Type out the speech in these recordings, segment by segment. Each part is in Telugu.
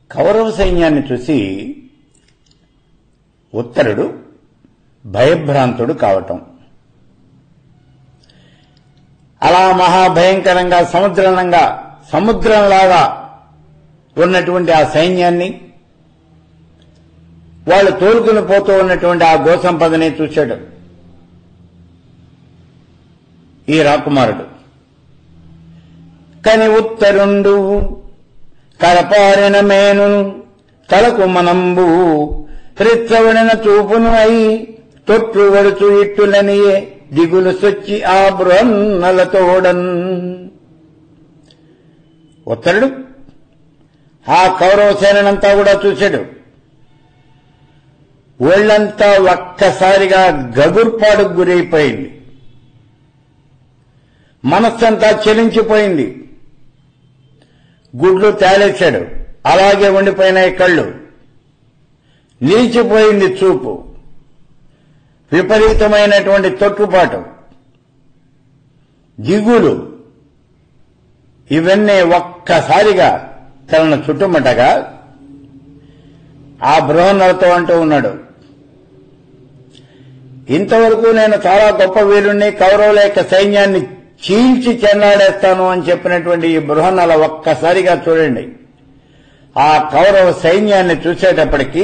కౌరవ సైన్యాన్ని చూసి ఉత్తరుడు భయభ్రాంతుడు కావటం అలా మహాభయంకరంగా సముద్రంగా సముద్రంలాగా ఉన్నటువంటి ఆ సైన్యాన్ని వాళ్ళు తోలుకుని పోతూ ఉన్నటువంటి ఆ గోసంపదని చూశాడు ఈ రాకుమారుడు కని ఉత్తరుండు కరపారిన మేను తలకు మనంబు త్రిత్రవడిన చూపును అయి తొట్టు వడుచు ఇట్టులనియే దిగులు సొచ్చి ఆ బృహన్నలతోడన్ ఉత్తరుడు ఆ కౌరవ సేనంతా కూడా చూశాడు ఒళ్ళంతా ఒక్కసారిగా గగుర్పాడుకు గురైపోయింది మనస్సంతా చెలించిపోయింది గుడ్లు తేలేశాడు అలాగే ఉండిపోయినాయి కళ్ళు నిలిచిపోయింది చూపు విపరీతమైనటువంటి తొట్టుపాటు దిగులు ఇవన్నీ ఒక్కసారిగా తనను చుట్టుముట్టగా ఆ బృహన్నలతో అంటూ ఉన్నాడు ఇంతవరకు నేను చాలా గొప్ప వీరుణ్ణి కౌరవుల యొక్క సైన్యాన్ని చీల్చి చెన్నాడేస్తాను అని చెప్పినటువంటి ఈ బృహన్నల ఒక్కసారిగా చూడండి ఆ కౌరవ సైన్యాన్ని చూసేటప్పటికీ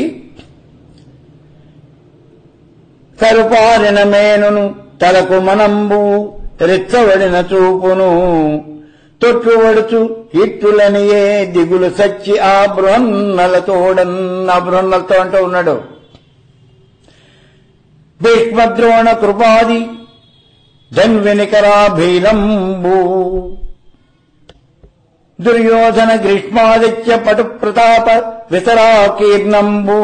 కరుపారిన మేనును తలకు మనంబు రెచ్చవడిన చూపును తొట్టువడుచు ఇట్టులనియే దిగులు సచ్చి ఆ బృహన్నలతోడన్ ఆ బృహన్నలతో అంటూ ఉన్నాడు భీష్మద్రోణ కృపాది జన్వినికరాభీలంబు దుర్యోధన గ్రీష్మాదిత్య పటు ప్రతాప విసరాకీర్ణంబు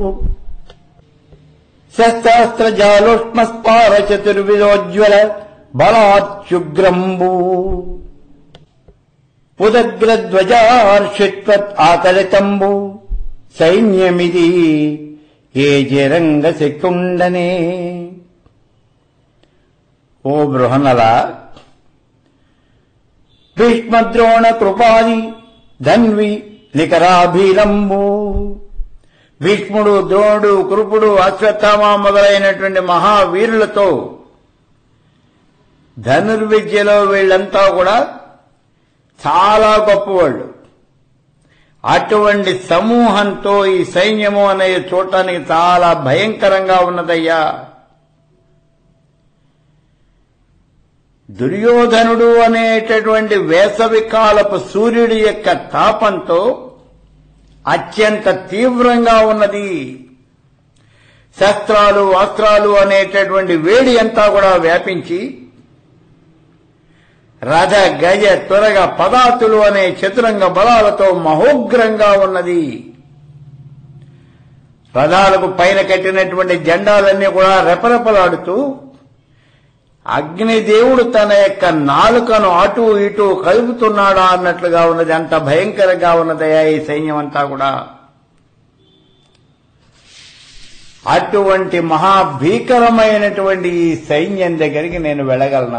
శస్త్రాస్త్ర జాలోష్మస్పార చతుర్విధోజ్వల బలాత్యుగ్రంబు ఉదగ్రధ్వజార్షిత్వత్ ఆకలితంబు సైన్యమిది ఏ జరంగ శక్తుండనే ఓ బృహన్నల భీష్మద్రోణ కృపాది ధన్వి నికరాభీలంబు భీష్ముడు ద్రోణుడు కృపుడు అశ్వత్థామ మొదలైనటువంటి మహావీరులతో ధనుర్విద్యలో వీళ్ళంతా కూడా చాలా గొప్పవాళ్ళు అటువంటి సమూహంతో ఈ సైన్యము అనేది చూడటానికి చాలా భయంకరంగా ఉన్నదయ్యా దుర్యోధనుడు అనేటటువంటి వేసవి కాలపు సూర్యుడి యొక్క తాపంతో అత్యంత తీవ్రంగా ఉన్నది శస్త్రాలు అస్త్రాలు అనేటటువంటి వేడి అంతా కూడా వ్యాపించి రథ గజ త్వరగ పదాతులు అనే చతురంగ బలాలతో మహోగ్రంగా ఉన్నది రథాలకు పైన కట్టినటువంటి జెండాలన్నీ కూడా రెపరెపలాడుతూ అగ్నిదేవుడు తన యొక్క నాలుకను అటు ఇటు కలుపుతున్నాడా అన్నట్లుగా ఉన్నది అంత భయంకరంగా ఉన్నదయా ఈ సైన్యం అంతా కూడా అటువంటి మహాభీకరమైనటువంటి ఈ సైన్యం దగ్గరికి నేను వెళ్ళగలనా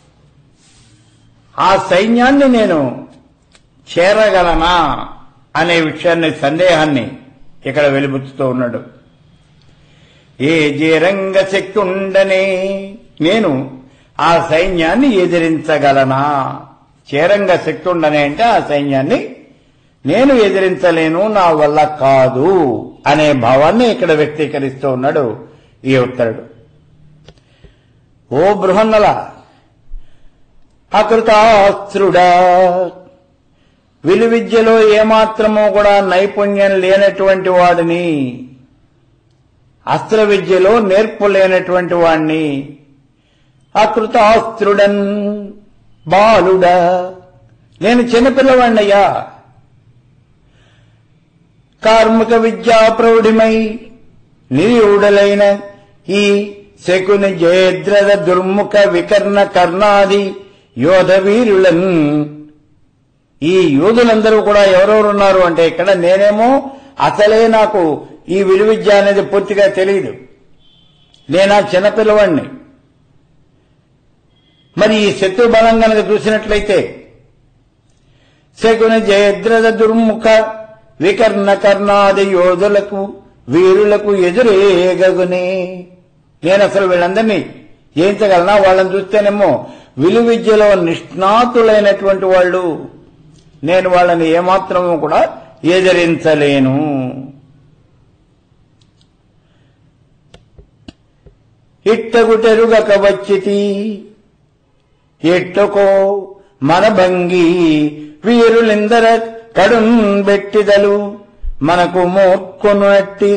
ఆ సైన్యాన్ని నేను చేరగలనా అనే విషయాన్ని సందేహాన్ని ఇక్కడ వెలిబుచ్చుతూ ఉన్నాడు ఏ జేరంగ శక్తి ఉండనే నేను ఆ సైన్యాన్ని ఎదిరించగలనా చేరంగ శక్తి ఉండనే అంటే ఆ సైన్యాన్ని నేను ఎదిరించలేను నా వల్ల కాదు అనే భావాన్ని ఇక్కడ వ్యక్తీకరిస్తూ ఉన్నాడు ఈ ఉత్తరుడు ఓ బృహన్నల అకృతాస్త్రుడా విలువిద్యలో ఏమాత్రమో కూడా నైపుణ్యం లేనటువంటి వాడిని అస్త్ర విద్యలో నేర్పు లేనటువంటి వాణ్ణి అకృతాస్త్రుడన్ బాలుడా నేను చిన్నపిల్లవాణ్ణయ్యా కార్మిక విద్యా ప్రౌఢిమై నిరుడలైన ఈ శకుని జయద్రథ దుర్ముఖ వికర్ణ కర్ణాది యోధ వీరులన్ ఈ యోధులందరూ కూడా ఎవరెవరు ఉన్నారు అంటే ఇక్కడ నేనేమో అసలే నాకు ఈ విలువిద్య అనేది పూర్తిగా తెలియదు నేనా చిన్నపిల్లవాడిని మరి ఈ శత్రు బలం కనుక చూసినట్లయితే శకుని జయద్రథ దుర్ముఖ వికర్ణ కర్ణాది యోధులకు వీరులకు ఎదురేగగునే నేను అసలు వీళ్ళందరినీ జయించగలనా వాళ్ళని చూస్తేనేమో విలువిద్యలో నిష్ణాతులైనటువంటి వాళ్ళు నేను వాళ్ళని ఏమాత్రము కూడా ఎదిరించలేను ఇట్టగుటెరుగక వచ్చితి ఎట్టుకో మన భంగి వీరులిందర కడున్ బెట్టిదలు మనకు మోక్కొనట్టి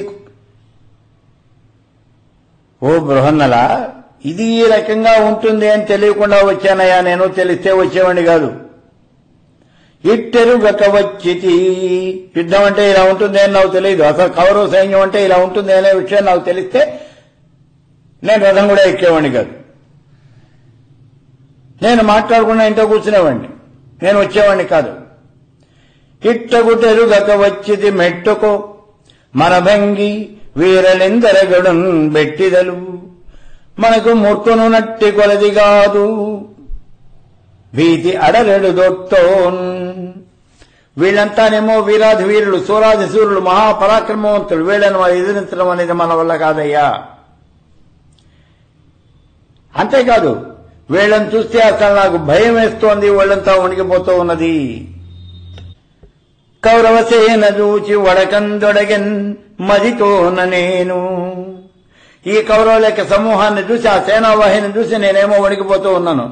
ఓ బృహన్నల ఇది ఈ రకంగా ఉంటుంది అని తెలియకుండా వచ్చానయ్యా నేను తెలిస్తే వచ్చేవాడిని కాదు ఇట్టెరుగక వచ్చితి యుద్ధం అంటే ఇలా ఉంటుంది అని నాకు తెలియదు అసలు కౌరవ సైన్యం అంటే ఇలా ఉంటుంది అనే విషయం నాకు తెలిస్తే నేను రథం కూడా ఎక్కేవాడిని కాదు నేను మాట్లాడకుండా ఇంట్లో కూర్చునేవాడిని నేను వచ్చేవాడిని కాదు ఇట్టగుటెరుగక వచ్చిది మెట్టుకో మన భంగి వీరలిందరగడున్ బెట్టిదలు మనకు ముట్టును నట్టి కొలది కాదు భీతి అడలెడు దొట్టోన్ వీళ్ళంతానేమో వీరాధి వీరులు సూరాధి సూరులు మహాపరాక్రమవంతులు వీళ్ళని వాళ్ళు ఎదిరించడం అనేది మన వల్ల కాదయ్యా అంతేకాదు వీళ్ళని చూస్తే అసలు నాకు భయం వేస్తోంది వాళ్ళంతా వణికిపోతూ ఉన్నది కౌరవసేన చూచి వడకందొడగన్ మదితోన నేను ఈ కౌరవుల యొక్క సమూహాన్ని చూసి ఆ సేనావాహిని చూసి నేనేమో వణికిపోతూ ఉన్నాను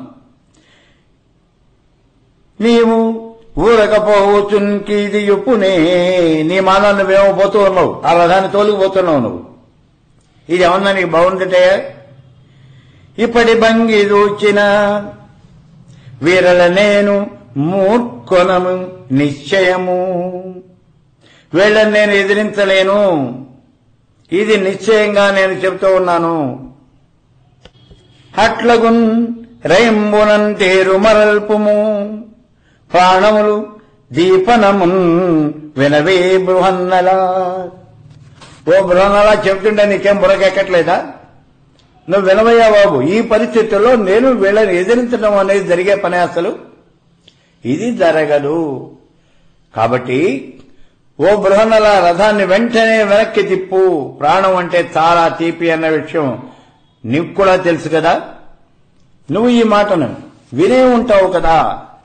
నీవు ఊరకపోవచ్చున్కి ఇది ఎప్పునే నీ మానాన్ని నువ్వేమో పోతూ ఉన్నావు ఆ రథాన్ని తోలికిపోతున్నావు నువ్వు ఇది ఏమన్నా నీకు బాగుందిటే ఇప్పటి భంగి చూచిన వీరల నేను మూర్ఖొనము నిశ్చయము వీళ్ళని నేను ఎదిరించలేను ఇది నిశ్చయంగా నేను చెబుతూ ఉన్నాను అట్లగున్ రైంబునం తేరు మరల్పుము ప్రాణములు దీపనమున్ వినవే బృహన్నలా ఓ బృహన్నలా చెప్తుంటే నీకేం బురకెక్కట్లేదా నువ్వు వినవయ్యా బాబు ఈ పరిస్థితుల్లో నేను వీళ్ళని ఎదిరించడం అనేది జరిగే పని అసలు ఇది జరగదు కాబట్టి ఓ బృహన్నల రథాన్ని వెంటనే వెనక్కి తిప్పు ప్రాణం అంటే చాలా తీపి అన్న విషయం నీకు కూడా తెలుసు కదా నువ్వు ఈ మాటను వినే ఉంటావు కదా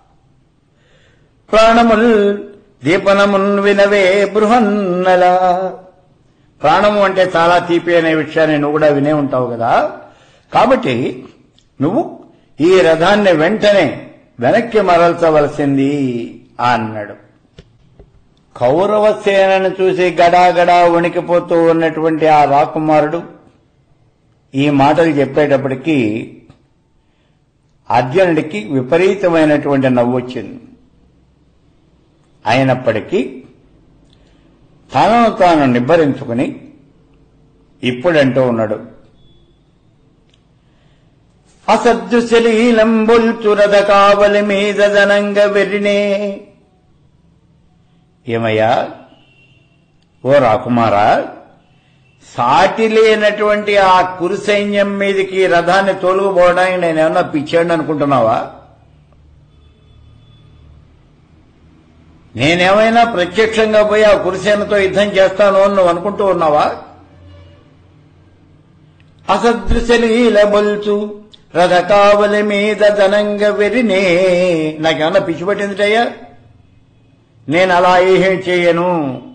ప్రాణముల్ దీపనమున్ వినవే బృహన్నల ప్రాణము అంటే చాలా తీపి అనే విషయాన్ని నువ్వు కూడా వినే ఉంటావు కదా కాబట్టి నువ్వు ఈ రథాన్ని వెంటనే వెనక్కి మరల్చవలసింది అన్నాడు కౌరవ సేనను చూసి గడాగడా వణికిపోతూ ఉన్నటువంటి ఆ రాకుమారుడు ఈ మాటలు చెప్పేటప్పటికీ అర్జునుడికి విపరీతమైనటువంటి నవ్వు వచ్చింది అయినప్పటికీ తనను తాను నిబ్బరించుకుని ఇప్పుడంటూ ఉన్నాడు అసద్దుశలీలంబుల్చురద కావలి మీద జనంగ వెర్రినే ఏమయ్యా ఓ రాకుమారా సాటి లేనటువంటి ఆ కురు సైన్యం మీదకి రథాన్ని తోలుకుపోవడానికి నేనేమన్నా పిచ్చాడు అనుకుంటున్నావా నేనేమైనా ప్రత్యక్షంగా పోయి ఆ కురుసేనతో యుద్ధం చేస్తాను అని నువ్వు అనుకుంటూ ఉన్నావా అసదృశలీల బొల్చు రథ కావలి మీద ధనంగ వెరినే నాకేమన్నా పిచ్చి పట్టిందిటయ్యా నేను అలా ఏం చేయను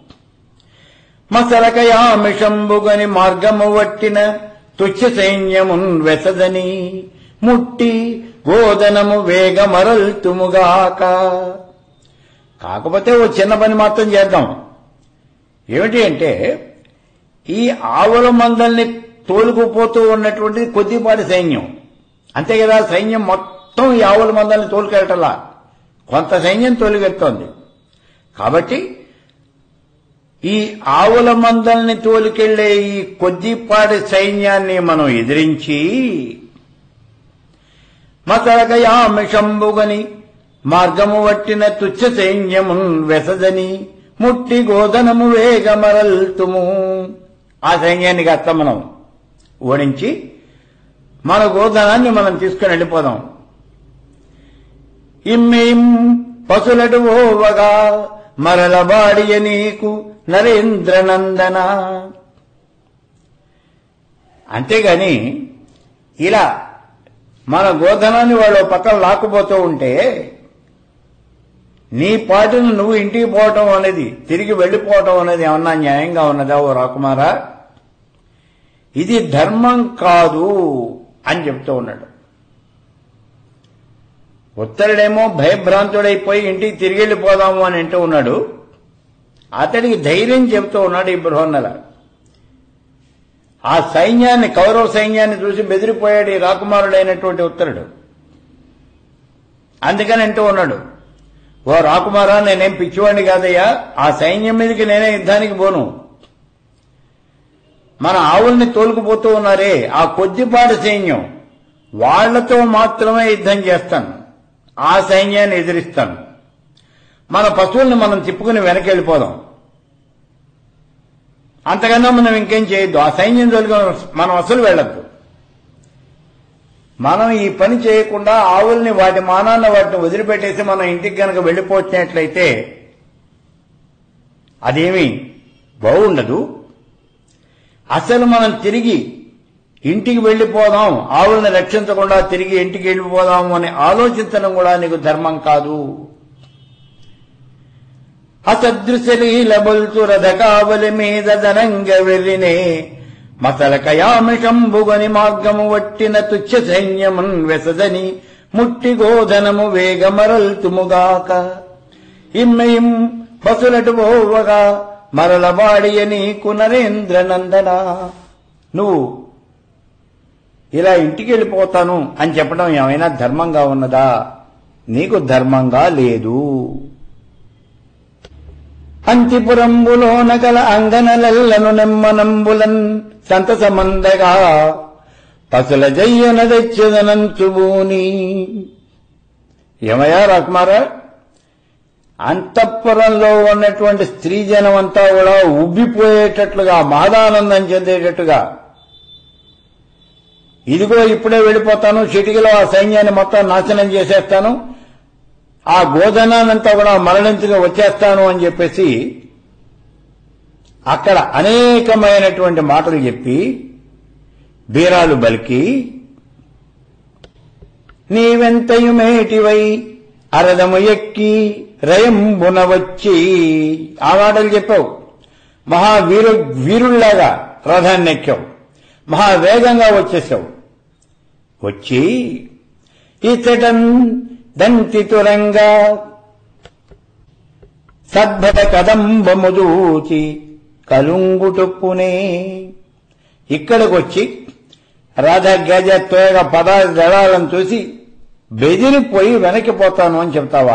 మసరకయామిషంబుగని మార్గము వట్టిన తుచ్చ సైన్యమున్ వెసదని ముట్టి గోదనము వేగమరల్తుముగాక కాకపోతే ఓ చిన్న పని మాత్రం చేద్దాం ఏమిటి అంటే ఈ ఆవుల మందల్ని తోలుకుపోతూ ఉన్నటువంటి కొద్దిపాటి సైన్యం అంతే కదా సైన్యం మొత్తం ఈ ఆవుల మందల్ని తోలుకెళ్ళటలా కొంత సైన్యం తోలుకెడుతోంది కాబట్టి ఈ ఆవుల మందల్ని తోలుకెళ్లే ఈ కొద్దిపాటి సైన్యాన్ని మనం ఎదిరించి మతరకయామిషంబుగని మార్గము వట్టిన తుచ్చ సైన్యమున్ వెసదని ముట్టి గోధనము వేగమరల్తుము ఆ సైన్యానికి అత్త మనం ఓడించి మన గోధనాన్ని మనం తీసుకుని వెళ్ళిపోదాం ఇమ్మేం పసులటు ఓవగా మరలబాడియ నీకు నరేంద్రనందన అంతేగాని ఇలా మన గోధనాన్ని వాళ్ళు పక్కన లాక్కుపోతూ ఉంటే నీ పాటును నువ్వు ఇంటికి పోవటం అనేది తిరిగి వెళ్ళిపోవటం అనేది ఏమన్నా న్యాయంగా ఉన్నదా ఓ రాకుమారా ఇది ధర్మం కాదు అని చెప్తూ ఉన్నాడు ఉత్తరుడేమో భయభ్రాంతుడైపోయి ఇంటికి తిరిగి వెళ్ళిపోదాము అని అంటూ ఉన్నాడు అతడికి ధైర్యం చెబుతూ ఉన్నాడు ఈ బృహన్నల ఆ సైన్యాన్ని కౌరవ సైన్యాన్ని చూసి బెదిరిపోయాడు ఈ రాకుమారుడైనటువంటి ఉత్తరుడు అందుకని అంటూ ఉన్నాడు ఓ రాకుమారా నేనేం పిచ్చివాడిని కాదయ్యా ఆ సైన్యం మీదకి నేనే యుద్ధానికి పోను మన ఆవుల్ని తోలుకుపోతూ ఉన్నారే ఆ కొద్దిపాటి సైన్యం వాళ్లతో మాత్రమే యుద్ధం చేస్తాను ఆ సైన్యాన్ని ఎదిరిస్తాను మన పశువుల్ని మనం తిప్పుకుని వెనక్కి వెళ్ళిపోదాం అంతకన్నా మనం ఇంకేం చేయొద్దు ఆ సైన్యం తోలుకు మనం అసలు వెళ్ళద్దు మనం ఈ పని చేయకుండా ఆవుల్ని వాటి మానాన్న వాటిని వదిలిపెట్టేసి మనం ఇంటికి గనక వెళ్ళిపోతున్నట్లయితే అదేమీ బాగుండదు అసలు మనం తిరిగి ఇంటికి వెళ్ళిపోదాం ఆవుల్ని రక్షించకుండా తిరిగి ఇంటికి వెళ్ళిపోదాం అని ఆలోచించడం కూడా నీకు ధర్మం కాదు అసదృశలీల బొల్తు రథకావలి మీద దనంగ వెళ్ళినే మసల కయామిషంబుగని మార్గము వట్టిన తుచ్చ సైన్యమున్ వెసదని ముట్టి గోధనము వేగమరల్తుముగాక ఇమ్మయిం బసులటు పోవగా మరలబాడియ నీకు నరేంద్ర నందన నువ్వు ఇలా ఇంటికి వెళ్ళిపోతాను అని చెప్పడం ఏమైనా ధర్మంగా ఉన్నదా నీకు ధర్మంగా లేదు అంతిపురంబులోన గల అంగనలెల్లను నెమ్మనంబులన్ సంతసమందగా పసుల జయ్యన తెచ్చదనంచుబూని ఏమయ్యా రాకుమారా అంతఃపురంలో ఉన్నటువంటి స్త్రీ జనం అంతా కూడా ఉబ్బిపోయేటట్లుగా మాదానందం చెందేటట్టుగా ఇదిగో ఇప్పుడే వెళ్ళిపోతాను చిటికలో ఆ సైన్యాన్ని మొత్తం నాశనం చేసేస్తాను ఆ గోధనానంతా కూడా మరణించుగా వచ్చేస్తాను అని చెప్పేసి అక్కడ అనేకమైనటువంటి మాటలు చెప్పి బీరాలు బలికి నీవెంతయుమేటివై అరదము ఎక్కి రయంబున వచ్చి ఆ మాటలు చెప్పావు మహావీరు వీరుల్లాగా రథాన్ని ఎక్కావు మహావేగంగా వచ్చేసావు వచ్చి ఇతడన్ దంతి తురంగా సద్భట కదంబము చూచి కలుంగుటొప్పునే ఇక్కడికొచ్చి రథ గజ తోగ పద దళాలను చూసి బెదిరిపోయి వెనక్కిపోతాను అని చెప్తావా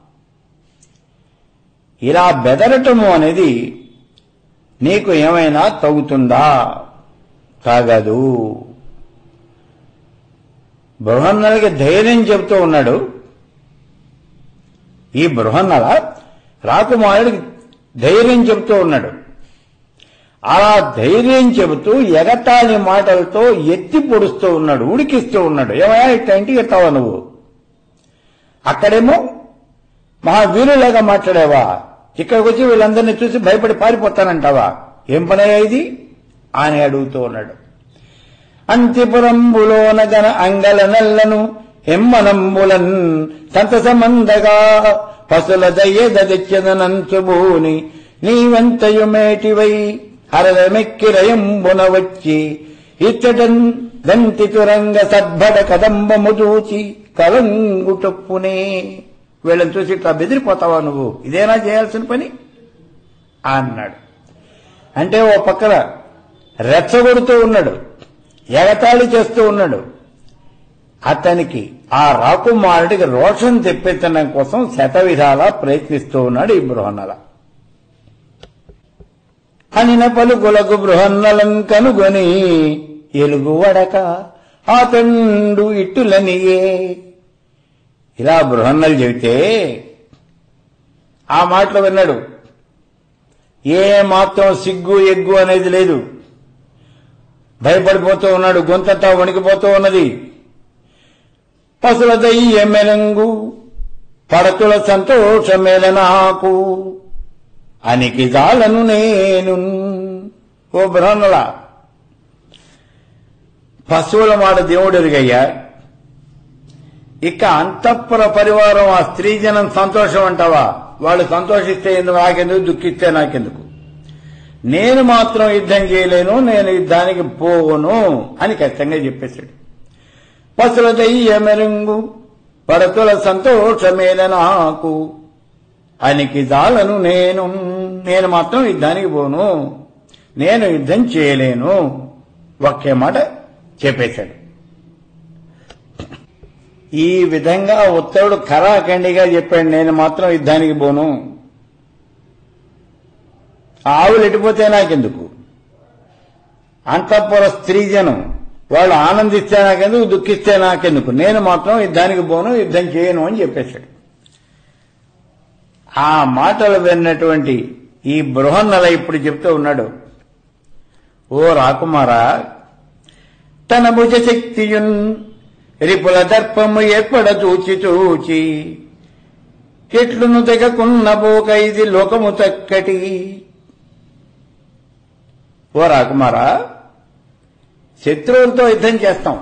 ఇలా బెదరటము అనేది నీకు ఏమైనా తగుతుందా తాగదు బృహన్నలకి ధైర్యం చెబుతూ ఉన్నాడు ఈ బృహన్నల రాకుమారుడికి ధైర్యం చెబుతూ ఉన్నాడు అలా ధైర్యం చెబుతూ ఎగతాళి మాటలతో ఎత్తి పొడుస్తూ ఉన్నాడు ఉడికిస్తూ ఉన్నాడు ఏమయ్యా ఇట్లా ఇంటికి ఎత్తావా నువ్వు అక్కడేమో మహావీరులాగా మాట్లాడావా ఇక్కడికి వచ్చి వీళ్ళందరినీ చూసి భయపడి పారిపోతానంటావా ఏం పనయ్యా ఇది అని అడుగుతూ ఉన్నాడు అంతిపురంబులోన గన అంగల నల్లను ఎమ్మనంబులన్ సంతసమందగా పసుల దయ్యదెచ్చదనంచుబూని నీవెంతయుమేటివై హరదమెక్కిరయంబున వచ్చి ఇచ్చటన్ దంతి తురంగ సద్భట కదంబము చూచి కలంగుటొప్పునే వీళ్ళని చూసి ఇట్లా బెదిరిపోతావా నువ్వు ఇదేనా చేయాల్సిన పని అన్నాడు అంటే ఓ పక్కన రెచ్చగొడుతూ ఉన్నాడు ఎగతాళి చేస్తూ ఉన్నాడు అతనికి ఆ రాకుమారుడికి రోషం తెప్పించడం కోసం శతవిధాలా ప్రయత్నిస్తూ ఉన్నాడు ఈ బృహన్నల అనిన పలుకులకు బృహన్నలం కనుగొని ఎలుగు వడక అతండు ఇట్టులనియే ఇలా బృహన్నలు చెబితే ఆ మాటలు విన్నాడు ఏ మాత్రం సిగ్గు ఎగ్గు అనేది లేదు భయపడిపోతూ ఉన్నాడు గొంతంతా వణికిపోతూ ఉన్నది పసుల దయ్యమెలంగు పడతుల సంతోషమేల నాకు అనికి జాలను నేను ఓ బ్రహ్మల పశువుల మాట దేవుడు ఎరుగయ్యా ఇక అంతఃపుర పరివారం ఆ స్త్రీ జనం సంతోషం అంటావా వాళ్ళు సంతోషిస్తే ఎందుకు నాకెందుకు దుఃఖిస్తే నాకెందుకు నేను మాత్రం యుద్ధం చేయలేను నేను యుద్ధానికి పోను అని ఖచ్చితంగా చెప్పేశాడు పశుల దయ్యమెరుంగు పడతుల సంతోషమేల నాకు అనికి జాలను నేను నేను మాత్రం యుద్ధానికి పోను నేను యుద్ధం చేయలేను ఒకే మాట చెప్పేశాడు ఈ విధంగా ఉత్తరుడు ఖరాఖండిగా చెప్పాడు నేను మాత్రం యుద్ధానికి పోను ఆవులు ఎడిపోతే నాకెందుకు అంతఃపుర స్త్రీజనం వాళ్ళు ఆనందిస్తే నాకెందుకు దుఃఖిస్తే నాకెందుకు నేను మాత్రం యుద్ధానికి పోను యుద్ధం చేయను అని చెప్పేశాడు ఆ మాటలు విన్నటువంటి ఈ బృహన్నల ఇప్పుడు చెప్తూ ఉన్నాడు ఓ రాకుమారా తన భుజ శక్తియున్ రిపుల దర్పము ఏర్పడ చూచి చూచి ఎట్లును తెగకున్న బోక ఇది లోకము చక్కటి ఓ రాకుమారా శత్రువులతో యుద్ధం చేస్తాం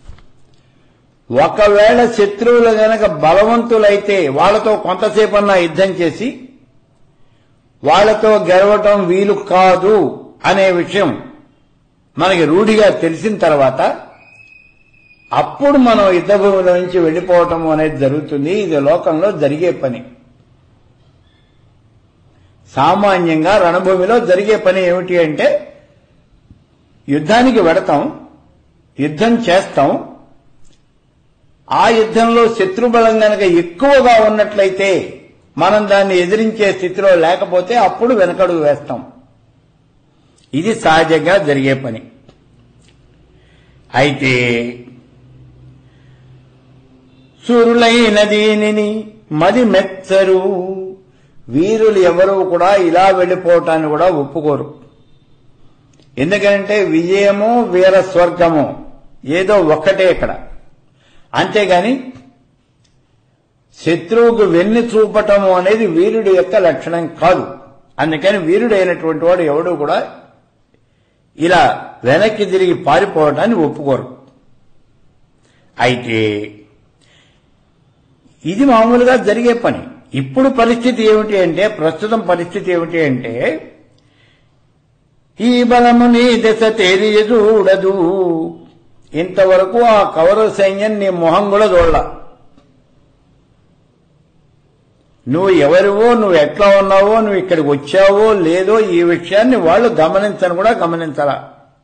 ఒకవేళ శత్రువులు గనక బలవంతులైతే వాళ్ళతో కొంతసేపన్నా యుద్ధం చేసి వాళ్ళతో గెలవటం వీలు కాదు అనే విషయం మనకి రూఢిగా తెలిసిన తర్వాత అప్పుడు మనం యుద్ధభూమిలో నుంచి వెళ్లిపోవటం అనేది జరుగుతుంది ఇది లోకంలో జరిగే పని సామాన్యంగా రణభూమిలో జరిగే పని ఏమిటి అంటే యుద్ధానికి వెడతాం యుద్ధం చేస్తాం ఆ యుద్ధంలో శత్రుబలం గనక ఎక్కువగా ఉన్నట్లయితే మనం దాన్ని ఎదిరించే స్థితిలో లేకపోతే అప్పుడు వెనకడుగు వేస్తాం ఇది సహజంగా జరిగే పని అయితే సురులైన దీనిని మది మెచ్చరు వీరులు ఎవరూ కూడా ఇలా వెళ్లిపోవటాన్ని కూడా ఒప్పుకోరు ఎందుకంటే విజయము వీర స్వర్గము ఏదో ఒక్కటే ఇక్కడ అంతేగాని శత్రువుకు వెన్ను చూపటము అనేది వీరుడి యొక్క లక్షణం కాదు అందుకని వీరుడు అయినటువంటి వాడు ఎవడు కూడా ఇలా వెనక్కి తిరిగి పారిపోవటాన్ని ఒప్పుకోరు అయితే ఇది మామూలుగా జరిగే పని ఇప్పుడు పరిస్థితి ఏమిటి అంటే ప్రస్తుతం పరిస్థితి ఏమిటి అంటే ఈ బలము నీ దశ తేలియ చూడదు ఇంతవరకు ఆ కౌరవ సైన్యం నీ మొహం కూడా చూడాల నువ్వు ఎవరివో నువ్వు ఎట్లా ఉన్నావో నువ్వు ఇక్కడికి వచ్చావో లేదో ఈ విషయాన్ని వాళ్ళు గమనించని కూడా గమనించాలా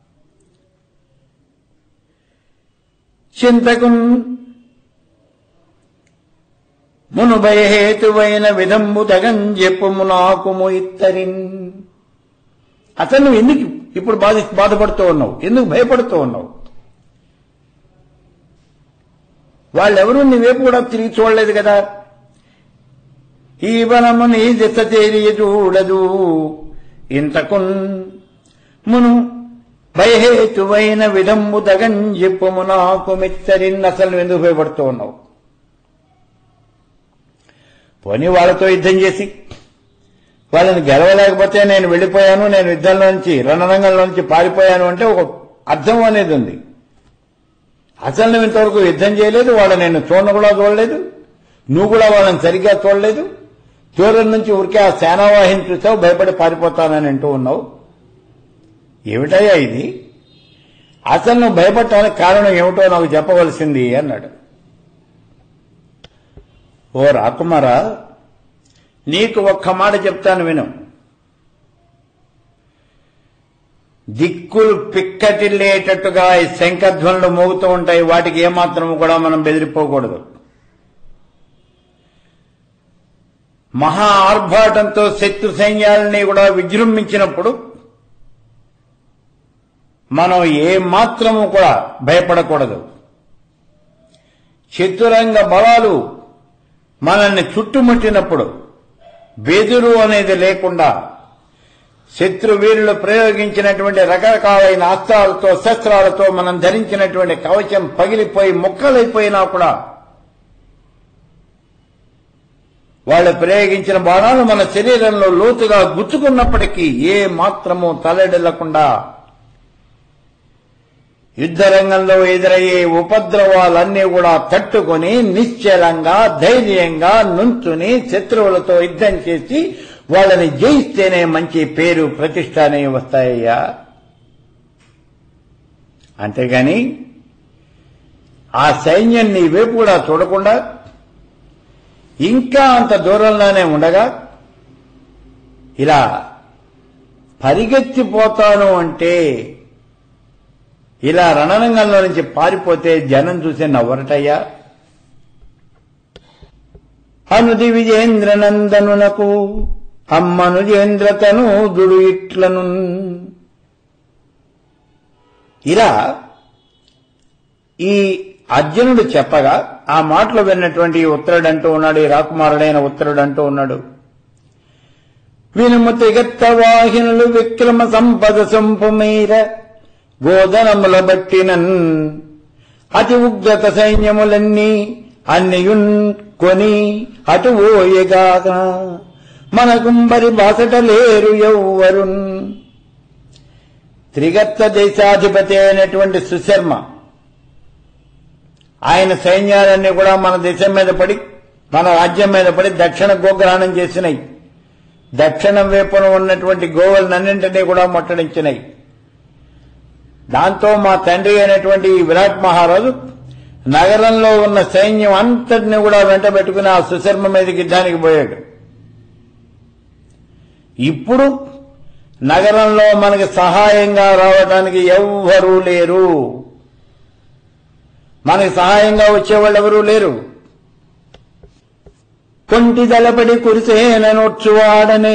చింతకు మును భయహేతువైన విధంబు తగం చెప్పుము నాకుము ఇత్తరిన్ అసలు నువ్వు ఎందుకు ఇప్పుడు బాధ బాధపడుతూ ఉన్నావు ఎందుకు భయపడుతూ ఉన్నావు వాళ్ళెవరూ నీ వైపు కూడా తిరిగి చూడలేదు కదా ఈ బలము నీ దిశ తేలియ చూడదు ఇంతకున్ మును భయహేతువైన విధంబు తగం చెప్పుము నాకు మిత్తరిన్ అసలు నువ్వు ఎందుకు భయపడుతూ ఉన్నావు పోనీ వాళ్ళతో యుద్ధం చేసి వాళ్ళని గెలవలేకపోతే నేను వెళ్ళిపోయాను నేను యుద్ధంలో నుంచి రణరంగంలో నుంచి పారిపోయాను అంటే ఒక అర్థం అనేది ఉంది అసలు నువ్వు ఇంతవరకు యుద్ధం చేయలేదు వాళ్ళ నేను చూడను కూడా చూడలేదు నువ్వు కూడా వాళ్ళని సరిగ్గా చూడలేదు దూరం నుంచి ఊరికే ఆ సేనావాహిని చూసావు భయపడి పారిపోతానని అంటూ ఉన్నావు ఏమిటయ్యా ఇది అసలు నువ్వు భయపడటానికి కారణం ఏమిటో నాకు చెప్పవలసింది అన్నాడు ఓ రాకుమారా నీకు ఒక్క మాట చెప్తాను విను దిక్కులు పిక్కటిల్లేటట్టుగా ఈ శంఖధ్వనులు మోగుతూ ఉంటాయి వాటికి ఏమాత్రము కూడా మనం బెదిరిపోకూడదు మహా ఆర్భాటంతో శత్రు సైన్యాలని కూడా విజృంభించినప్పుడు మనం ఏ మాత్రము కూడా భయపడకూడదు చతురంగ బలాలు మనల్ని చుట్టుముట్టినప్పుడు బెదురు అనేది లేకుండా శత్రు వీరులు ప్రయోగించినటువంటి రకరకాలైన అస్త్రాలతో శస్త్రాలతో మనం ధరించినటువంటి కవచం పగిలిపోయి ముక్కలైపోయినా కూడా వాళ్ళు ప్రయోగించిన బాణాలు మన శరీరంలో లోతుగా గుచ్చుకున్నప్పటికీ ఏ మాత్రము తలడిల్లకుండా యుద్ధ రంగంలో ఎదురయ్యే ఉపద్రవాలన్నీ కూడా తట్టుకొని నిశ్చలంగా ధైర్యంగా నుంచుని శత్రువులతో యుద్ధం చేసి వాళ్ళని జయిస్తేనే మంచి పేరు ప్రతిష్ట అనేవి వస్తాయ్యా అంతేగాని ఆ సైన్యం నీ వైపు కూడా చూడకుండా ఇంకా అంత దూరంలోనే ఉండగా ఇలా పరిగెత్తిపోతాను అంటే ఇలా రణరంగంలో నుంచి పారిపోతే జనం చూసి నవ్వరటయ్యా అనుది విజేంద్ర నందనునకు అమ్మనుజేంద్ర తనూదుడు ఇట్లను ఇలా ఈ అర్జునుడు చెప్పగా ఆ మాటలు విన్నటువంటి ఈ ఉత్తరుడు అంటూ ఉన్నాడు ఈ రాకుమారుడైన ఉత్తరుడు అంటూ ఉన్నాడు వినుము తిగత్త వాహినులు విక్రమ సంపద సొంపు మీర గోధనముల బట్టినన్ అతి ఉగ్రత సైన్యములన్నీ అన్నియున్ కొని అటు ఓయగాక మనకుంబరి బాసట లేరు ఎవ్వరున్ త్రిగత్త దేశాధిపతి అయినటువంటి సుశర్మ ఆయన సైన్యాలన్నీ కూడా మన దేశం మీద పడి మన రాజ్యం మీద పడి దక్షిణ గోగ్రహణం చేసినాయి దక్షిణం వైపున ఉన్నటువంటి గోవులన్నింటినీ కూడా ముట్టడించినాయి దాంతో మా తండ్రి అయినటువంటి ఈ విరాట్ మహారాజు నగరంలో ఉన్న సైన్యం అంతటిని కూడా వెంట పెట్టుకుని ఆ సుశర్మ మీదకి యుద్ధానికి పోయాడు ఇప్పుడు నగరంలో మనకి సహాయంగా రావడానికి ఎవ్వరూ లేరు మనకి సహాయంగా వచ్చేవాళ్ళు ఎవరూ లేరు కొంటి దళపడి కురిసేనొచ్చువాడనే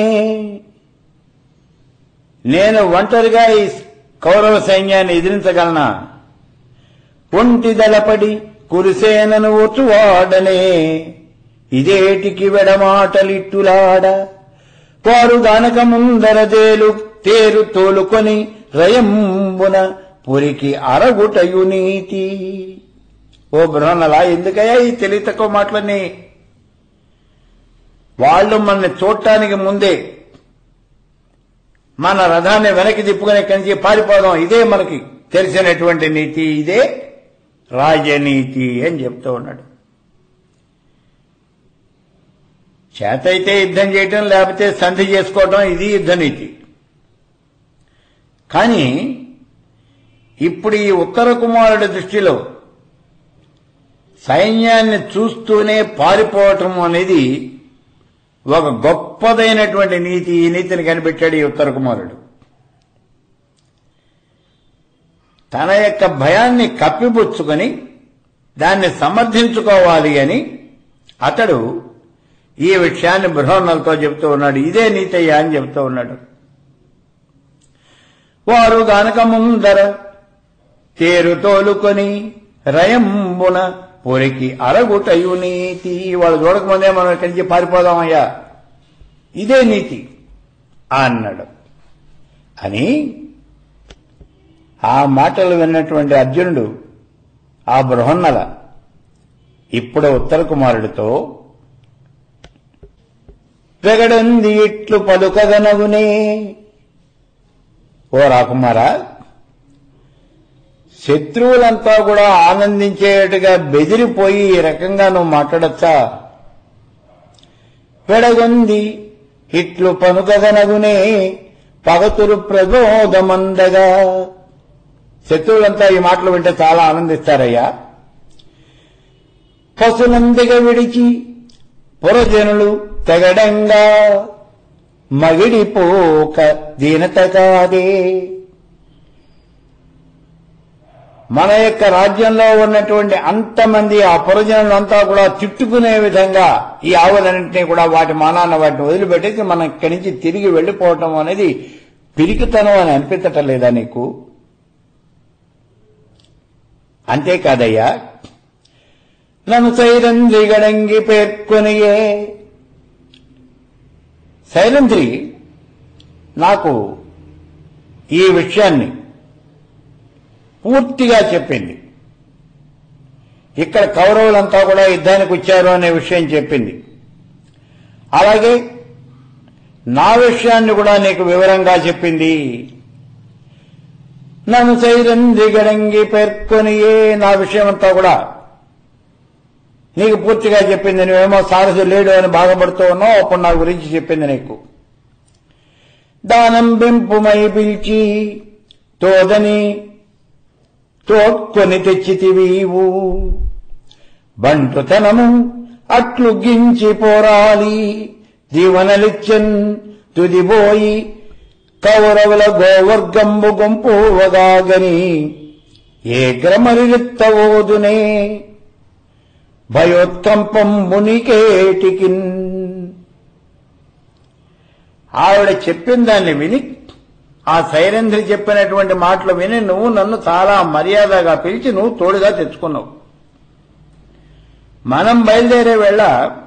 నేను ఒంటరిగా ఈ కౌరవ సైన్యాన్ని ఎదిరించగలనా ఒంటి దళపడి కురిసేనను వచ్చువాడనే ఇదేటికి వెడమాటలిట్టులాడ వారు గనక ముందరదేలు తేరు తోలుకొని రయంబున పురికి అరగుటయు నీతి ఓ బృహన్నలా ఎందుకయ్యా ఈ తెలివి తక్కువ మాటలన్నీ వాళ్ళు మనల్ని చూడటానికి ముందే మన రథాన్ని వెనక్కి తిప్పుకుని ఇక్కడి నుంచి పారిపోదాం ఇదే మనకి తెలిసినటువంటి నీతి ఇదే రాజనీతి అని చెప్తూ ఉన్నాడు చేతైతే యుద్ధం చేయటం లేకపోతే సంధి చేసుకోవటం ఇది యుద్ధనీతి కానీ ఇప్పుడు ఈ ఉత్తర కుమారుడి దృష్టిలో సైన్యాన్ని చూస్తూనే పారిపోవటం అనేది ఒక గొప్పదైనటువంటి నీతి ఈ నీతిని కనిపెట్టాడు ఈ ఉత్తర కుమారుడు తన యొక్క భయాన్ని కప్పిపుచ్చుకొని దాన్ని సమర్థించుకోవాలి అని అతడు ఈ విషయాన్ని బృహన్నలతో చెబుతూ ఉన్నాడు ఇదే నీతయ్య అని చెబుతూ ఉన్నాడు వారు గనక ముందర తేరు తోలుకొని రయంబున పొరికి అరగుటయు నీతి వాళ్ళు చూడకముందే మనం ఇక్కడి నుంచి పారిపోదామయ్యా ఇదే నీతి అన్నాడు అని ఆ మాటలు విన్నటువంటి అర్జునుడు ఆ బృహన్నల ఇప్పుడు ఉత్తర కుమారుడితో వెగడంది ఇట్లు పలుకగనగునే ఓ రాకుమారా శత్రువులంతా కూడా ఆనందించేట్టుగా బెదిరిపోయి ఈ రకంగా నువ్వు మాట్లాడచ్చా పెడగొంది ఇట్లు పనుకగనగునే పగతురు ప్రబోధమందగా శత్రువులంతా ఈ మాటలు వింటే చాలా ఆనందిస్తారయ్యా పశునందిగా విడిచి పురజనులు తెగడంగా మగిడిపోక దీనత కాదే మన యొక్క రాజ్యంలో ఉన్నటువంటి అంతమంది ఆ పురజనులంతా కూడా తిట్టుకునే విధంగా ఈ ఆవులన్నింటినీ కూడా వాటి మానాన్న వాటిని వదిలిపెట్టేసి మనం ఇక్కడి నుంచి తిరిగి వెళ్లిపోవటం అనేది పిరికితనం అని అనిపించటం లేదా నీకు అంతేకాదయ్యా నన్ను సైరంధ్రి గడంగి పేర్కొనియే సైరంధ్రి నాకు ఈ విషయాన్ని పూర్తిగా చెప్పింది ఇక్కడ కౌరవులంతా కూడా యుద్ధానికి వచ్చారు అనే విషయం చెప్పింది అలాగే నా విషయాన్ని కూడా నీకు వివరంగా చెప్పింది నన్ను సైరంధ్రి గడంగి పేర్కొనియే నా విషయం అంతా కూడా నీకు పూర్తిగా చెప్పింది నువ్వేమో సారథి లేడు అని బాధపడుతూ ఉన్నావు అప్పుడు నా గురించి చెప్పింది నీకు దానం బెంపుమై పిలిచి తోదని తోడ్కొని తెచ్చితివీవు బంటుతనము అట్లు గించి పోరాలి దీవనలిచ్చన్ తుదిబోయి కౌరవుల గోవర్గంబు గుంపువగాగని ఏ గ్రమరిత్తవోదునే భయోత్కంపం మునికేటికిన్ ఆవిడ చెప్పిన దాన్ని విని ఆ సైరేంద్రి చెప్పినటువంటి మాటలు విని నువ్వు నన్ను చాలా మర్యాదగా పిలిచి నువ్వు తోడుగా తెచ్చుకున్నావు మనం బయలుదేరే వేళ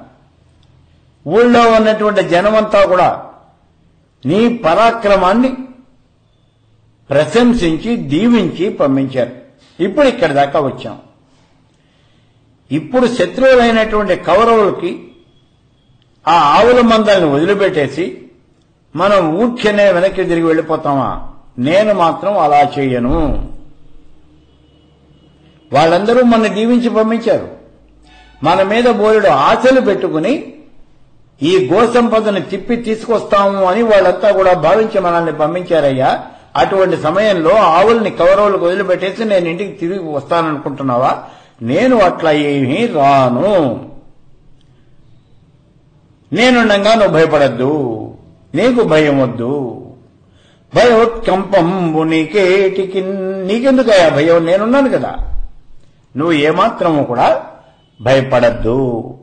ఊళ్ళో ఉన్నటువంటి జనమంతా కూడా నీ పరాక్రమాన్ని ప్రశంసించి దీవించి పంపించారు ఇప్పుడు ఇక్కడి దాకా వచ్చాం ఇప్పుడు శత్రువులైనటువంటి కౌరవులకి ఆ ఆవుల మందల్ని వదిలిపెట్టేసి మనం ఊర్చనే వెనక్కి తిరిగి వెళ్ళిపోతామా నేను మాత్రం అలా చేయను వాళ్ళందరూ మన దీవించి పంపించారు మన మీద బోలెడు ఆశలు పెట్టుకుని ఈ గోసంపదను తిప్పి తీసుకొస్తాము అని వాళ్ళంతా కూడా భావించి మనల్ని పంపించారయ్యా అటువంటి సమయంలో ఆవుల్ని కౌరవులకు వదిలిపెట్టేసి నేను ఇంటికి తిరిగి వస్తాననుకుంటున్నావా నేను అట్లా ఏమీ రాను నేనుండగా నువ్వు భయపడద్దు నీకు భయం వద్దు భయోత్కంపంబు నీకేటికి నీకెందుకయ్యా భయం నేనున్నాను కదా నువ్వు ఏమాత్రము కూడా భయపడద్దు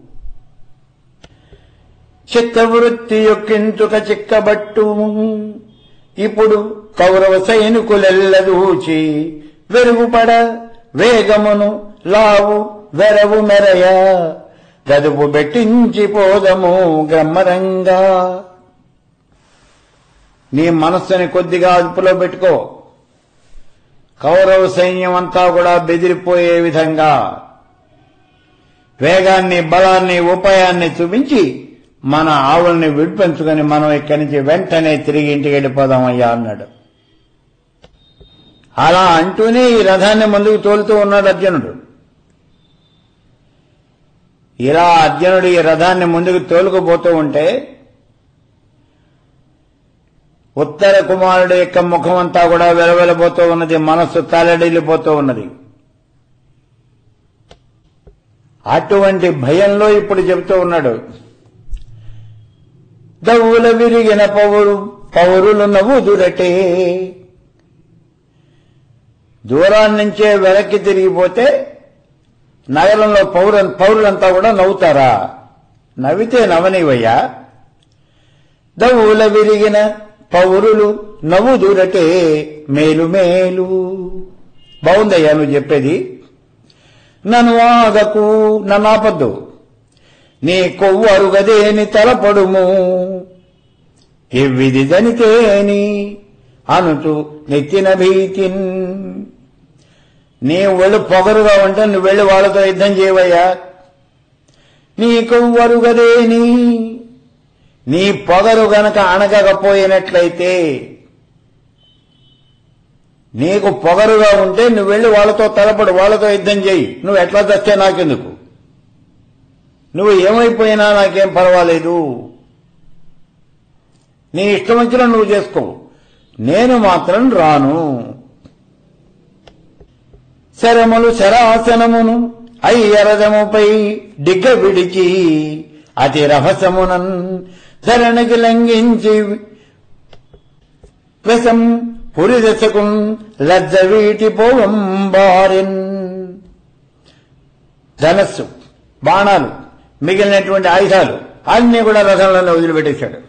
చిత్తవృత్తి యొక్కించుక చిక్కబట్టు ఇప్పుడు కౌరవ సైనికులెల్లదూచి వెరుగుపడ వేగమును లావు వెరవు మెరయ గదుపు బెట్టించి పోదము గ్రమ్మరంగా నీ మనస్సుని కొద్దిగా అదుపులో పెట్టుకో కౌరవ సైన్యం అంతా కూడా బెదిరిపోయే విధంగా వేగాన్ని బలాన్ని ఉపాయాన్ని చూపించి మన ఆవుల్ని విడిపించుకొని మనం ఇక్కడి నుంచి వెంటనే తిరిగి ఇంటికి వెళ్ళిపోదామయ్యా అన్నాడు అలా అంటూనే ఈ రథాన్ని ముందుకు తోలుతూ ఉన్నాడు అర్జునుడు ఇలా అర్జునుడు ఈ రథాన్ని ముందుకు తోలుకుపోతూ ఉంటే ఉత్తర కుమారుడు యొక్క ముఖం అంతా కూడా వెలవెలబోతూ ఉన్నది మనస్సు తలడిల్లిపోతూ ఉన్నది అటువంటి భయంలో ఇప్పుడు చెబుతూ ఉన్నాడు దవ్వుల విరిగిన పౌరు పౌరులు నవ్వుదురటే దూరాన్నించే వెనక్కి తిరిగిపోతే నగరంలో పౌర పౌరులంతా కూడా నవ్వుతారా నవ్వితే నవనివయ్యా దవ్వుల విరిగిన పౌరులు నవ్వుదురటే మేలు మేలు బాగుందయ్యా నువ్వు చెప్పేది నన్ను ఆగకు నన్ను ఆపద్దు నీ కొవ్వు అరుగదేని తలపడుము ఎవ్విది దనితేని అనుచు నెత్తిన భీతిన్ నీ ఒళ్ళు పొగరుగా ఉంటే నువ్వు వెళ్ళి వాళ్ళతో యుద్ధం చేయవయ్యా నీ కొవ్వు అరుగదేని నీ పొగరు గనక అణగకపోయినట్లయితే నీకు పొగరుగా ఉంటే నువ్వు వెళ్ళి వాళ్ళతో తలపడు వాళ్ళతో యుద్ధం చేయి నువ్వు ఎట్లా తెస్తే నాకెందుకు నువ్వు ఏమైపోయినా నాకేం పర్వాలేదు నీ ఇష్టం వచ్చిన నువ్వు చేసుకో నేను మాత్రం రాను శరములు శరాసనమును అయ్యరదముపై డిగ్గ విడిచి అతి రహసమునన్ ధరణికి లంఘించి విషం పురిదశకున్ లజ్జ వీటి పోవంబారిన్ ధనస్సు బాణాలు మిగిలినటువంటి ఆయుధాలు అన్ని కూడా రథంలో వదిలిపెట్టేశాడు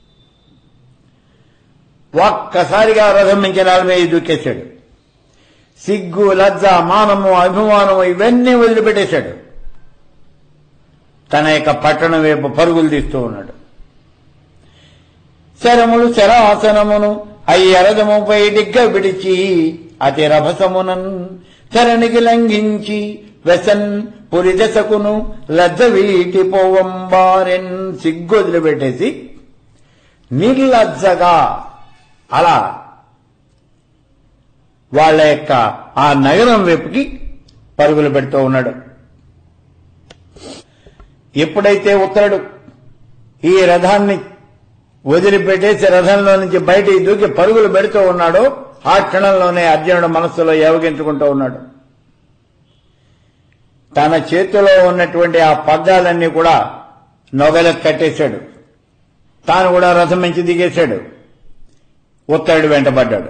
ఒక్కసారిగా రథం నుంచి నేల మీద దూకేశాడు సిగ్గు లజ్జ మానము అభిమానము ఇవన్నీ వదిలిపెట్టేశాడు తన యొక్క పట్టణం వైపు పరుగులు తీస్తూ ఉన్నాడు శరములు శరాసనమును అయ్యరథముపై డిగ్గ విడిచి అతి రభసమునన్ చరణికి లంఘించి వెసన్ పురిదశకును లజ్జ వీటి పోవంబారెన్ సిగ్గు వదిలిపెట్టేసి నిర్లజ్జగా అలా వాళ్ళ యొక్క ఆ నగరం వైపుకి పరుగులు పెడుతూ ఉన్నాడు ఎప్పుడైతే ఉత్తరుడు ఈ రథాన్ని వదిలిపెట్టేసి రథంలో నుంచి బయటికి దూకి పరుగులు పెడుతూ ఉన్నాడో ఆ క్షణంలోనే అర్జునుడు మనస్సులో యోగించుకుంటూ ఉన్నాడు తన చేతిలో ఉన్నటువంటి ఆ పగ్గాలన్నీ కూడా నొగలకు కట్టేశాడు తాను కూడా రథం నుంచి దిగేశాడు ఉత్తరుడు వెంటబడ్డాడు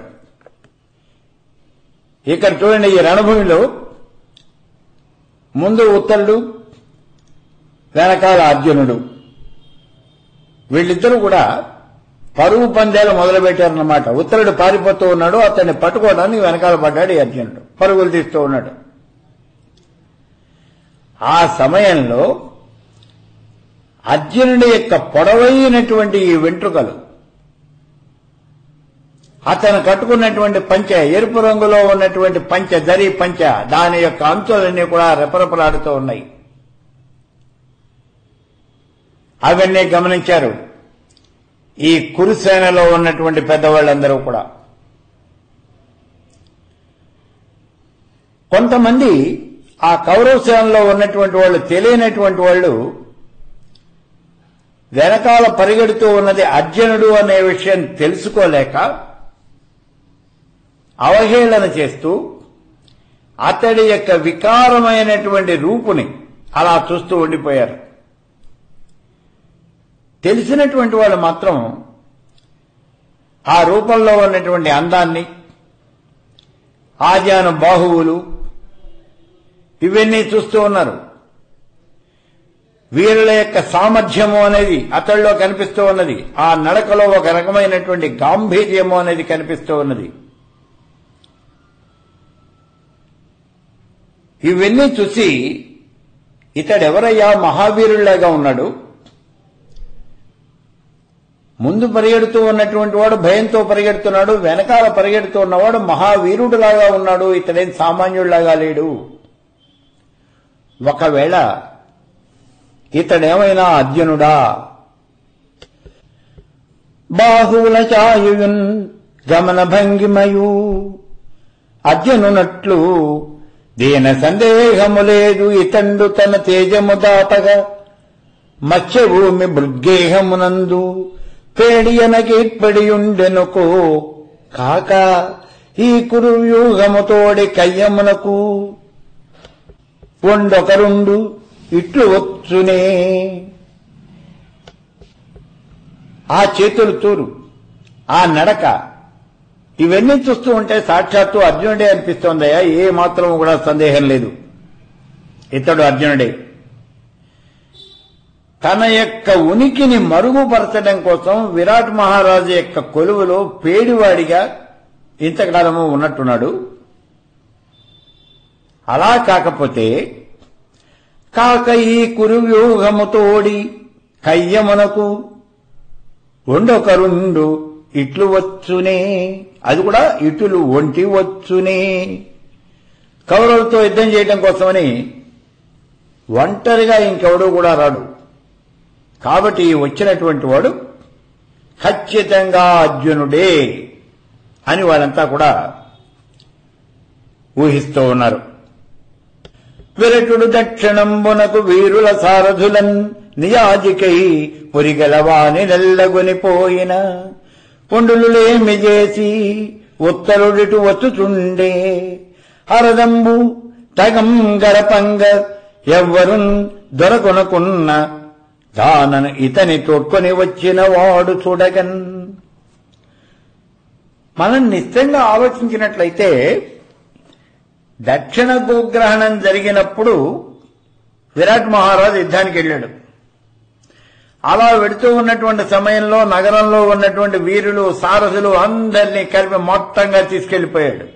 ఇక్కడ చూడండి ఈ రణభూమిలో ముందు ఉత్తరుడు వెనకాల అర్జునుడు వీళ్ళిద్దరూ కూడా పరుగు పందేలు మొదలుపెట్టారన్నమాట ఉత్తరుడు పారిపోతూ ఉన్నాడు అతన్ని పట్టుకోవడానికి వెనకాల పడ్డాడు ఈ అర్జునుడు పరుగులు తీస్తూ ఉన్నాడు ఆ సమయంలో అర్జునుడి యొక్క పొడవైనటువంటి ఈ వెంట్రుకలు అతను కట్టుకున్నటువంటి పంచ ఎరుపు రంగులో ఉన్నటువంటి పంచ జరి పంచ దాని యొక్క అంచులన్నీ కూడా రెపరెపలాడుతూ ఉన్నాయి అవన్నీ గమనించారు ఈ కురుసేనలో ఉన్నటువంటి పెద్దవాళ్ళందరూ కూడా కొంతమంది ఆ కౌరవ సేనలో ఉన్నటువంటి వాళ్ళు తెలియనటువంటి వాళ్ళు వెనకాల పరిగెడుతూ ఉన్నది అర్జునుడు అనే విషయం తెలుసుకోలేక అవహేళన చేస్తూ అతడి యొక్క వికారమైనటువంటి రూపుని అలా చూస్తూ ఉండిపోయారు తెలిసినటువంటి వాళ్ళు మాత్రం ఆ రూపంలో ఉన్నటువంటి అందాన్ని ఆజాను బాహువులు ఇవన్నీ చూస్తూ ఉన్నారు వీరుల యొక్క సామర్థ్యము అనేది అతడిలో కనిపిస్తూ ఉన్నది ఆ నడకలో ఒక రకమైనటువంటి గాంభీర్యము అనేది కనిపిస్తూ ఉన్నది ఇవన్నీ చూసి ఇతడెవరయ్యా మహావీరుల్లాగా ఉన్నాడు ముందు పరిగెడుతూ ఉన్నటువంటి వాడు భయంతో పరిగెడుతున్నాడు వెనకాల పరిగెడుతూ ఉన్నవాడు మహావీరుడులాగా ఉన్నాడు ఇతడేం సామాన్యుడిలాగా లేడు ఒకవేళ ఇతడేమైనా అర్జునుడా బాహువుల చాయుయున్ గమన భంగిమయు అర్జునునట్లు దీన సందేహము లేదు ఇతండు తన తేజము దాతగా మత్స్యభూమి మృద్గేహమునందు పేడియనకేర్పడియుండెనుకో కాక ఈ కురు వ్యూహముతోడి కయ్యమునకు ఒండొకరుండు ఇట్లు వచ్చునే ఆ చేతులు తూరు ఆ నడక ఇవన్నీ చూస్తూ ఉంటే సాక్షాత్తు అర్జునుడే అనిపిస్తోందయ్యా ఏ మాత్రం కూడా సందేహం లేదు ఇతడు అర్జునుడే తన యొక్క ఉనికిని మరుగుపరచడం కోసం విరాట్ మహారాజు యొక్క కొలువులో పేడివాడిగా ఇంతకాలము ఉన్నట్టున్నాడు అలా కాకపోతే కాక ఈ కురువ్యూహముతోడి కయ్యమునకు ఉండొకరుండు ఇట్లు వచ్చునే అది కూడా ఇటులు ఒంటి వచ్చునే కౌరవులతో యుద్ధం చేయడం కోసమని ఒంటరిగా ఇంకెవడూ కూడా రాడు కాబట్టి ఈ వచ్చినటువంటి వాడు ఖచ్చితంగా అర్జునుడే అని వాళ్ళంతా కూడా ఊహిస్తూ ఉన్నారు విరటుడు దక్షిణంబునకు వీరుల సారథులన్ నియాజికై పురిగలవాని నెల్లగొనిపోయిన పుండులేమి చేసి ఉత్తరుడిటు వచ్చుచుండే హరదంబు తగం గరపంగ ఎవ్వరున్ దొరకొనకున్న దానను ఇతని తొట్టుకొని వచ్చిన వాడు చూడగన్ మనం నిశ్చయంగా ఆలోచించినట్లయితే దక్షిణ భూగ్రహణం జరిగినప్పుడు విరాట్ మహారాజు యుద్ధానికి వెళ్ళాడు అలా వెడుతూ ఉన్నటువంటి సమయంలో నగరంలో ఉన్నటువంటి వీరులు సారథులు అందరినీ కలిపి మొత్తంగా తీసుకెళ్లిపోయాడు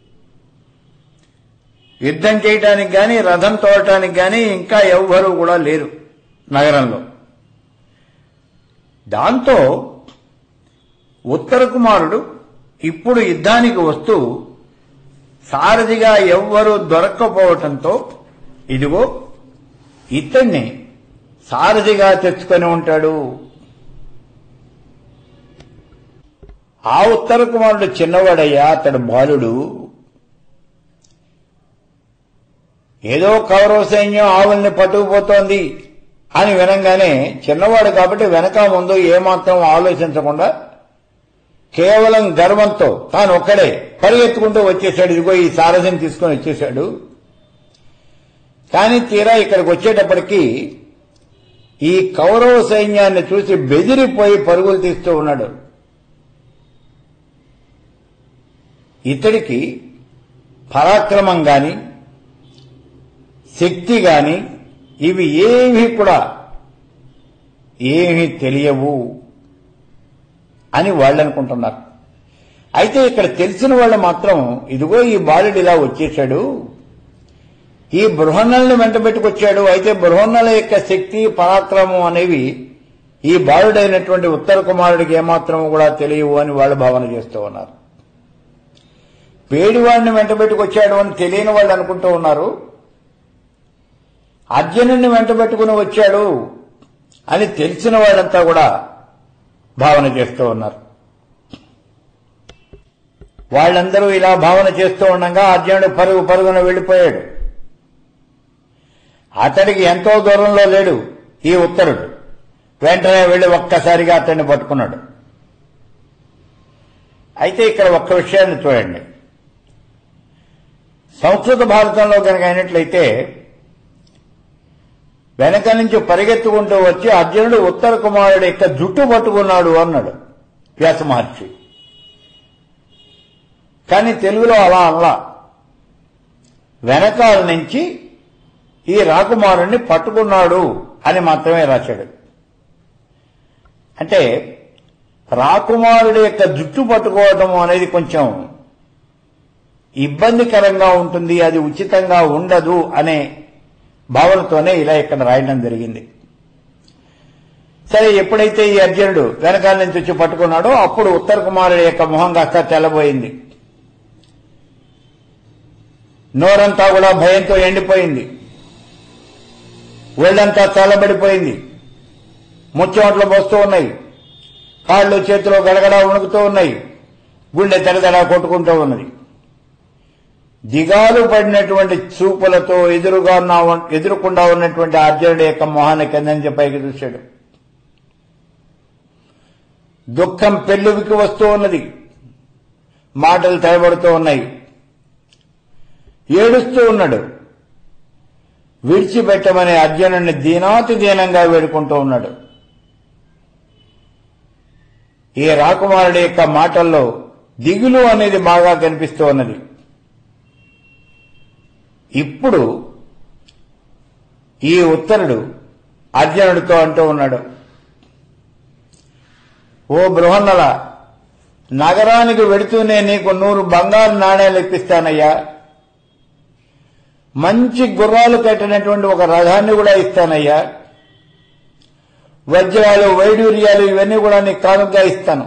యుద్ధం చేయటానికి గాని రథం తోడటానికి గాని ఇంకా ఎవ్వరూ కూడా లేరు నగరంలో దాంతో ఉత్తర కుమారుడు ఇప్పుడు యుద్ధానికి వస్తూ సారథిగా ఎవ్వరూ దొరక్కపోవటంతో ఇదిగో ఇతన్ని సారథిగా తెచ్చుకొని ఉంటాడు ఆ ఉత్తర కుమారుడు చిన్నవాడయ్యా అతడు బాలుడు ఏదో కౌరవ సైన్యం ఆవుల్ని పట్టుకుపోతోంది అని వినంగానే చిన్నవాడు కాబట్టి వెనక ముందు ఏమాత్రం ఆలోచించకుండా కేవలం గర్వంతో తాను ఒక్కడే పరిగెత్తుకుంటూ వచ్చేశాడు ఇదిగో ఈ సారథిని తీసుకొని వచ్చేశాడు కానీ తీరా ఇక్కడికి వచ్చేటప్పటికి ఈ కౌరవ సైన్యాన్ని చూసి బెదిరిపోయి పరుగులు తీస్తూ ఉన్నాడు ఇతడికి పరాక్రమం గాని శక్తి గాని ఇవి ఏవి కూడా ఏమీ తెలియవు అని వాళ్ళు అనుకుంటున్నారు అయితే ఇక్కడ తెలిసిన వాళ్ళు మాత్రం ఇదిగో ఈ బాలుడు ఇలా వచ్చేశాడు ఈ బృహన్నల్ని వెంట పెట్టుకొచ్చాడు అయితే బృహన్నల యొక్క శక్తి పరాక్రమం అనేవి ఈ బాలుడైనటువంటి ఉత్తర కుమారుడికి ఏమాత్రం కూడా తెలియవు అని వాళ్ళు భావన చేస్తూ ఉన్నారు పేడివాడిని వెంట పెట్టుకొచ్చాడు అని తెలియని వాళ్ళు అనుకుంటూ ఉన్నారు అర్జునుడిని వెంట పెట్టుకుని వచ్చాడు అని తెలిసిన వాళ్ళంతా కూడా భావన చేస్తూ ఉన్నారు వాళ్ళందరూ ఇలా భావన చేస్తూ ఉండగా అర్జునుడు పరుగు పరుగున వెళ్లిపోయాడు అతడికి ఎంతో దూరంలో లేడు ఈ ఉత్తరుడు వెంటనే వెళ్లి ఒక్కసారిగా అతన్ని పట్టుకున్నాడు అయితే ఇక్కడ ఒక్క విషయాన్ని చూడండి సంస్కృత భారతంలో కనుక అయినట్లయితే వెనక నుంచి పరిగెత్తుకుంటూ వచ్చి అర్జునుడు ఉత్తర కుమారుడు యొక్క జుట్టు పట్టుకున్నాడు అన్నాడు వ్యాస మహర్షి కానీ తెలుగులో అలా అలా వెనకాల నుంచి ఈ రాకుమారుణ్ణి పట్టుకున్నాడు అని మాత్రమే రాశాడు అంటే రాకుమారుడి యొక్క జుట్టు పట్టుకోవటం అనేది కొంచెం ఇబ్బందికరంగా ఉంటుంది అది ఉచితంగా ఉండదు అనే భావనతోనే ఇలా ఇక్కడ రాయడం జరిగింది సరే ఎప్పుడైతే ఈ అర్జునుడు వెనకాల నుంచి వచ్చి పట్టుకున్నాడో అప్పుడు ఉత్తర కుమారుడి యొక్క మొహం కాస్త తెల్లబోయింది నోరంతా కూడా భయంతో ఎండిపోయింది ఒళ్ళంతా చల్లబడిపోయింది ముచ్చమట్లు పోస్తూ ఉన్నాయి కాళ్ళు చేతిలో గడగడ వణుకుతూ ఉన్నాయి గుండె తెరదడ కొట్టుకుంటూ ఉన్నది దిగాలు పడినటువంటి చూపులతో ఎదురుగా ఉన్న ఎదురుకుండా ఉన్నటువంటి అర్జునుడి యొక్క మొహాన్ని కిందని పైకి చూశాడు దుఃఖం పెళ్ళువికి వస్తూ ఉన్నది మాటలు తయబడుతూ ఉన్నాయి ఏడుస్తూ ఉన్నాడు విడిచిపెట్టమని అర్జునుడిని దీనాతి దీనంగా వేడుకుంటూ ఉన్నాడు ఈ రాకుమారుడి యొక్క మాటల్లో దిగులు అనేది బాగా కనిపిస్తూ ఉన్నది ఇప్పుడు ఈ ఉత్తరుడు అర్జునుడితో అంటూ ఉన్నాడు ఓ బృహన్నల నగరానికి వెడుతూనే నీకు నూరు బంగారు నాణేలు ఇప్పిస్తానయ్యా మంచి గుర్రాలు కట్టినటువంటి ఒక రథాన్ని కూడా ఇస్తానయ్యా వజ్రాలు వైడూర్యాలు ఇవన్నీ కూడా నీకు కానుకగా ఇస్తాను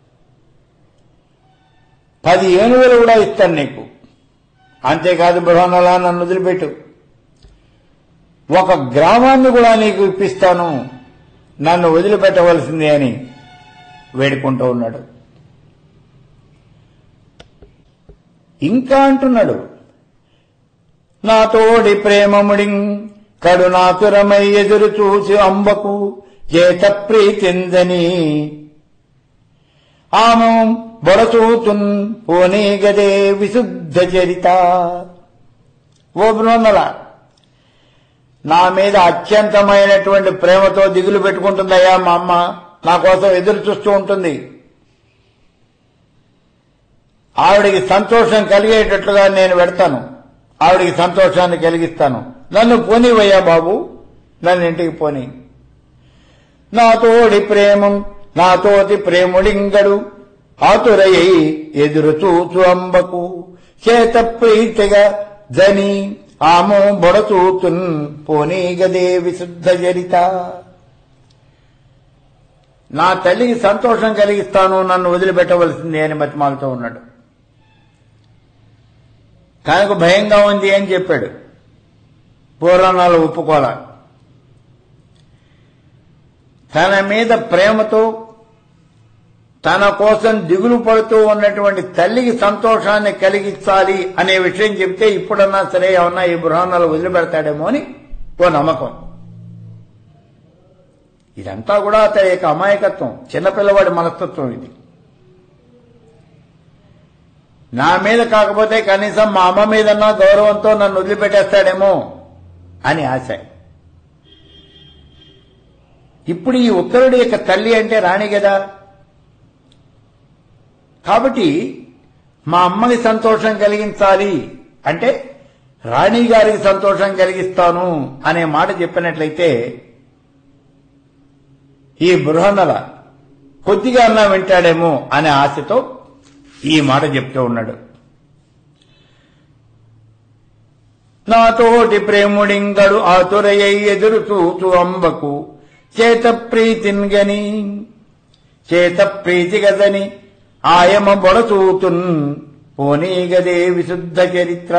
పది ఏనుగులు కూడా ఇస్తాను నీకు అంతేకాదు బృహన్నలా నన్ను వదిలిపెట్టు ఒక గ్రామాన్ని కూడా నీకు ఇప్పిస్తాను నన్ను వదిలిపెట్టవలసిందే అని వేడుకుంటూ ఉన్నాడు ఇంకా అంటున్నాడు నాతోడి ప్రేమముడి కడునాతురమై ఎదురు చూసి అంబకు చేత ప్రీతిందని ఆమె బొడచూతున్ పోనీ గదే విశుద్ధ చరిత ఓ బృహన్నల నా మీద అత్యంతమైనటువంటి ప్రేమతో దిగులు పెట్టుకుంటుందయ్యా మా అమ్మ నా కోసం ఎదురు చూస్తూ ఉంటుంది ఆవిడికి సంతోషం కలిగేటట్లుగా నేను పెడతాను ఆవిడికి సంతోషాన్ని కలిగిస్తాను నన్ను పోనివయ్యా బాబు నన్ను ఇంటికి పోని నాతోడి ప్రేమం నాతోటి ప్రేముడింగడు ఆతురయ్యి ఎదురు చూచు అంబకు చేత ప్రీతిగా జని ఆమో బొడచూతున్ పోనీ గదే విశుద్ధ జరిత నా తల్లికి సంతోషం కలిగిస్తాను నన్ను వదిలిపెట్టవలసింది అని బతిమాలతో ఉన్నాడు కనుక భయంగా ఉంది అని చెప్పాడు పురాణాలు ఒప్పుకోవాలి తన మీద ప్రేమతో తన కోసం దిగులు పడుతూ ఉన్నటువంటి తల్లికి సంతోషాన్ని కలిగించాలి అనే విషయం చెప్తే ఇప్పుడన్నా సరే ఏమన్నా ఈ బృహణాలు వదిలిపెడతాడేమో అని ఓ నమ్మకం ఇదంతా కూడా అతని యొక్క అమాయకత్వం చిన్నపిల్లవాడి మనస్తత్వం ఇది నా మీద కాకపోతే కనీసం మా అమ్మ మీదన్నా గౌరవంతో నన్ను వదిలిపెట్టేస్తాడేమో అని ఆశ ఇప్పుడు ఈ ఉత్తరుడి యొక్క తల్లి అంటే రాణి కదా కాబట్టి మా అమ్మకి సంతోషం కలిగించాలి అంటే రాణి గారికి సంతోషం కలిగిస్తాను అనే మాట చెప్పినట్లయితే ఈ బృహన్నల కొద్దిగా అన్నా వింటాడేమో అనే ఆశతో ఈ మాట చెప్తూ ఉన్నాడు నాతోటి ప్రేముడింగడు ఆతురయ్య ఎదురు చూచు అంబకు చేత ప్రీతిన్ గని చేత ప్రీతి గదని ఆయమ బొడచూతున్ పోనీగదే విశుద్ధ చరిత్ర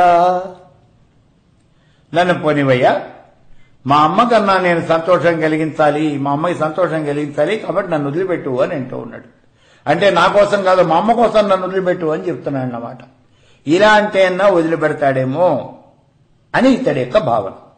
నన్ను పోనివయ్యా మా అమ్మ కన్నా నేను సంతోషం కలిగించాలి మా అమ్మకి సంతోషం కలిగించాలి కాబట్టి నన్ను వదిలిపెట్టు అని అంటూ ఉన్నాడు అంటే నా కోసం కాదు మా అమ్మ కోసం నన్ను వదిలిపెట్టు అని చెప్తున్నాడు అన్నమాట ఇలా అంటే అన్నా వదిలిపెడతాడేమో అని ఇతడి యొక్క భావన